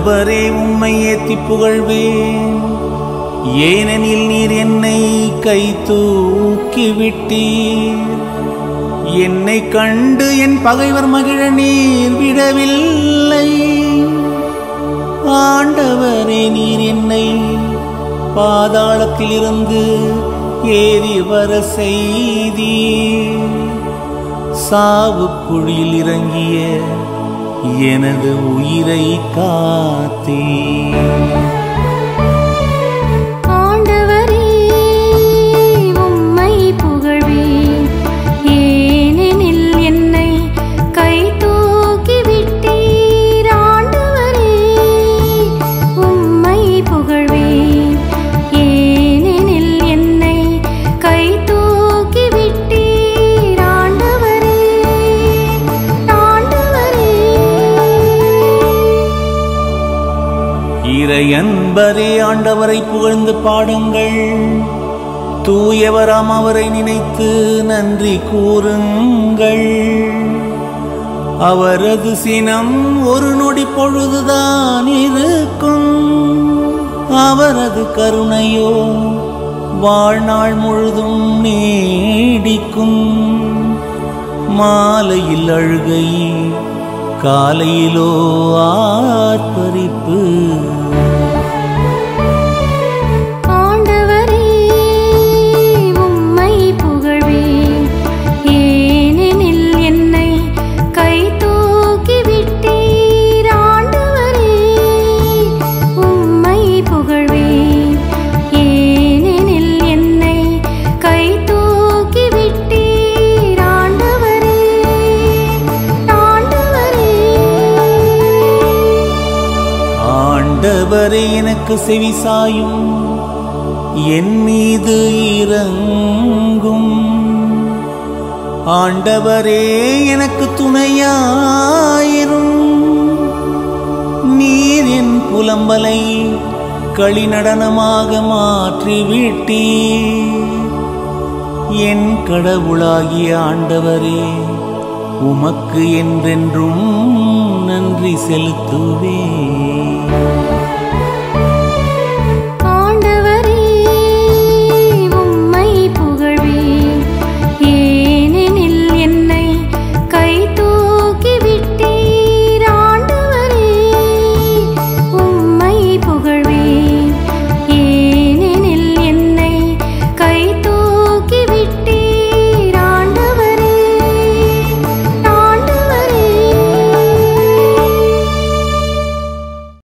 ஆண்டவரே உம்மை ஏத்தி புகழ்வேன் ஏனெனில் நீர் என்னை கை தூக்கி விட்டீர் என்னை கண்டு என் பகைவர் மகிழ நீர் விடவில்லை ஆண்டவரே நீர் என்னை பாதாளத்திலிருந்து ஏறி வர செய்தீர் சாவு குழியில் இறங்கிய எனது உயிரை காத்தீர் ஆண்டவரே உம்மை புகழ்வேன் ஏனெனில் என்னை கை தூக்கி விட்டீர் ஆண்டவரே உம்மை புகழ்வேன் ஏனெனில் என்னை கை தூக்கி விட்டீர் ஆண்டவரே ஆண்டவரே இறையன்பரே ஆண்டவரை புகழ்ந்து பாடுங்கள் தூயவராம் அவரை நினைத்து நன்றி கூறுங்கள் அவரது சினம் ஒரு நொடி பொழுதுதான் இருக்கும் அவரது கருணையோ வாழ்நாள் முழுதும் நீடிக்கும் மாலையில் அழுகை காலையிலோ ஆர்ப்பரிப்பு ஆண்டவரே உம்மை புகழ்வேன் ஏனெனில் என்னை கை தூக்கி விட்டீர் ஆண்டவரே உம்மை புகழ்வேன் ஏனெனில் என்னை கை தூக்கி விட்டீர் ஆண்டவரே ஆண்டவரே ஆண்டவரே எனக்கு செவிசாயும் என் மீது இறங்கும் ஆண்டவரே எனக்கு துணையாயிரும் நீர் என் புலம்பலை களிநடனமாக மாற்றிவிட்டீர் என் கடவுளாகிய ஆண்டவரே உமக்கு என்றென்றும் நன்றி செலுத்துவேன்